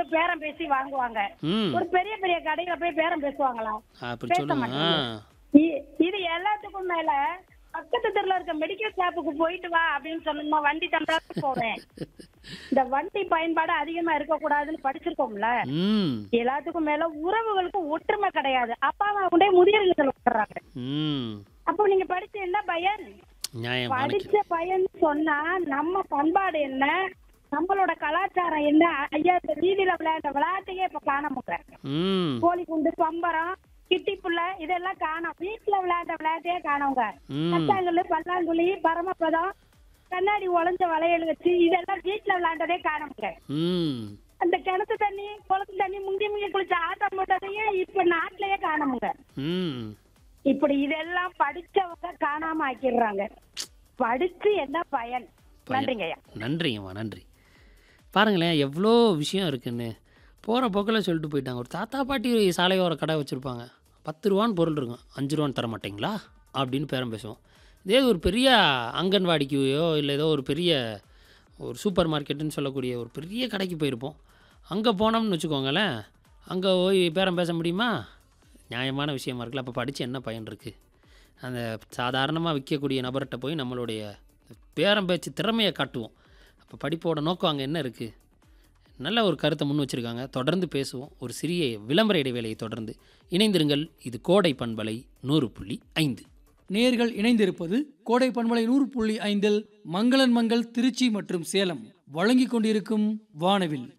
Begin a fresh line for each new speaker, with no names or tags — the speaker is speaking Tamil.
பேரம் பேசி வாங்குவாங்க
ம்
ஒரு பெரிய பெரிய கடையில போய் பேரம் பேசுவாங்களா
அப்படி
பேச
சொல்லுங்க ஆ
மாட்டாங்க. இ- இது எல்லாத்துக்கும் மேல பக்கத்து தெருல இருக்க மெடிக்கல் ஷாப்புக்கு போயிட்டு வா அப்படின்னு சொன்னோம்னா வண்டி தந்தா போவேன் இந்த வண்டி பயன்பாடு அதிகமா இருக்க கூடாதுன்னு படிச்சிருக்கோம்ல
ம்
எல்லாத்துக்கும் மேல உறவுகளுக்கு ஒற்றுமை கிடையாது அப்பா அம்மா கொண்டே முதியோர்கள் விட்டுறாங்க
ம்
அப்போ நீங்க படிச்ச என்ன பயன்
நியாயமான
படிச்ச பயன் சொன்னா நம்ம பண்பாடு என்ன நம்மளோட கலாச்சாரம் என்ன ஐயா இந்த வீதியில விளையாண்ட விளையாட்டையே இப்ப காண முடியல
ம்
கோழி குண்டு பம்பரம் கிட்டி புள்ள இதெல்லாம் காணோம் வீட்டுல விளையாண்ட விளையாட்டையே காணவங்க
ம்
கத்தாங்குழி பல்லாங்குழி பரமபதம் கண்ணாடி உழைஞ்ச வளையல் வச்சு இதெல்லாம் வீட்டுல விளையாண்டதே காணவங்க
ம்
அந்த கிணத்து தண்ணி குளத்து தண்ணி முங்கி முங்கி குளிச்ச ஆட்டம் போட்டதையும் இப்ப நாட்டிலேயே காணமுங்க
ம்
இப்படி இதெல்லாம் படிச்சவங்க காணாம ஆக்கிடுறாங்க படிச்சு என்ன பயன் நன்றிங்க ஐயா
நன்றிங்கம்மா நன்றி பாருங்களேன் எவ்வளோ விஷயம் இருக்குன்னு போகிற போக்கில் சொல்லிட்டு போயிட்டாங்க ஒரு தாத்தா பாட்டி சாலையோர கடை வச்சுருப்பாங்க பத்து ரூபான்னு பொருள் இருக்கும் அஞ்சு ரூபான்னு தர மாட்டீங்களா அப்படின்னு பேரம் பேசுவோம் இதே ஒரு பெரிய அங்கன்வாடிக்கையோ இல்லை ஏதோ ஒரு பெரிய ஒரு சூப்பர் மார்க்கெட்டுன்னு சொல்லக்கூடிய ஒரு பெரிய கடைக்கு போயிருப்போம் அங்கே போனோம்னு வச்சுக்கோங்களேன் அங்கே போய் பேரம் பேச முடியுமா நியாயமான விஷயமா இருக்குல்ல அப்போ படித்து என்ன பயன் இருக்குது அந்த சாதாரணமாக விற்கக்கூடிய நபர்கிட்ட போய் நம்மளுடைய பேரம் பேச்சு திறமையை காட்டுவோம் அப்போ படிப்போட நோக்கம் அங்கே என்ன இருக்குது நல்ல ஒரு கருத்தை முன் வச்சுருக்காங்க தொடர்ந்து பேசுவோம் ஒரு சிறிய விளம்பர இடைவேளையை தொடர்ந்து இணைந்திருங்கள் இது கோடை பண்பலை நூறு புள்ளி ஐந்து
நேர்கள் இணைந்திருப்பது கோடை பண்பலை நூறு புள்ளி ஐந்தில் மங்களன் மங்கள் திருச்சி மற்றும் சேலம் வழங்கிக் கொண்டிருக்கும் வானவில்